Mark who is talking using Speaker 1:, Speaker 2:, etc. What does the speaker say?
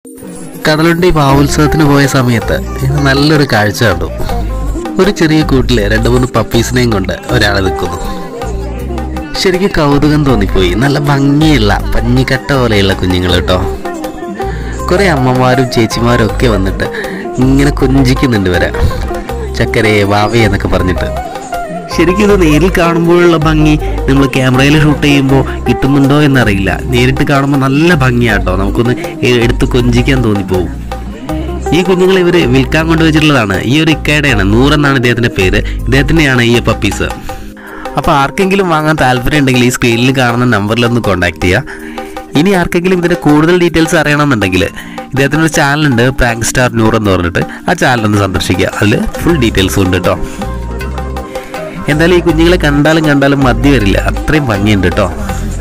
Speaker 1: കടലുണ്ടി പാവുത്സവത്തിന് പോയ സമയത്ത് ഇത് നല്ലൊരു കാഴ്ച കണ്ടു ഒരു ചെറിയ കൂട്ടില് രണ്ട് മൂന്ന് പപ്പീസിനെയും കൊണ്ട് ഒരാൾ നിൽക്കുന്നു ശരിക്കും കൗതുകം തോന്നിപ്പോയി നല്ല ഭംഗിയുള്ള പഞ്ഞിക്കട്ട പോലെയുള്ള കുഞ്ഞുങ്ങൾ കേട്ടോ കുറേ അമ്മമാരും ചേച്ചിമാരും ഒക്കെ വന്നിട്ട് ഇങ്ങനെ കൊഞ്ചിക്കുന്നുണ്ട് ഇവരെ ചക്കരയെ വാവേ എന്നൊക്കെ പറഞ്ഞിട്ട് ശരിക്കും ഇത് നേരിൽ കാണുമ്പോഴുള്ള ഭംഗി നമ്മൾ ക്യാമറയിൽ ഷൂട്ട് ചെയ്യുമ്പോൾ കിട്ടുന്നുണ്ടോ എന്നറിയില്ല നേരിട്ട് കാണുമ്പോൾ നല്ല ഭംഗിയാട്ടോ നമുക്കൊന്ന് എ- എടുത്ത് കൊഞ്ചിക്കാൻ തോന്നിപ്പോവും ഈ കുഞ്ഞുങ്ങൾ ഇവർ വിൽക്കാൻ കൊണ്ടുവച്ചിട്ടുള്ളതാണ് ഈ ഒരു ഇക്കയുടെയാണ് നൂറെന്നാണ് ഇദ്ദേഹത്തിന്റെ പേര് ഇദ്ദേഹത്തിൻ്റെയാണ് ഈ പപ്പീസ് അപ്പോൾ ആർക്കെങ്കിലും വാങ്ങാൻ താല്പര്യം ഉണ്ടെങ്കിൽ ഈ സ്ക്രീനിൽ കാണുന്ന നമ്പറിലൊന്ന് കോൺടാക്ട് ചെയ്യുക ഇനി ആർക്കെങ്കിലും ഇതിന്റെ കൂടുതൽ ഡീറ്റെയിൽസ് അറിയണമെന്നുണ്ടെങ്കിൽ ഇദ്ദേഹത്തിന് ഒരു ചാനലുണ്ട് പ്രാങ്ക് സ്റ്റാർ നൂർ എന്ന് പറഞ്ഞിട്ട് ആ ചാനൽ ഒന്ന് സന്ദർശിക്കുക അതിൽ ഫുൾ ഡീറ്റെയിൽസ് ഉണ്ട് കേട്ടോ എന്തായാലും ഈ കുഞ്ഞുങ്ങളെ കണ്ടാലും കണ്ടാലും മതി വരില്ല അത്രയും ഭംഗിയുണ്ട് കേട്ടോ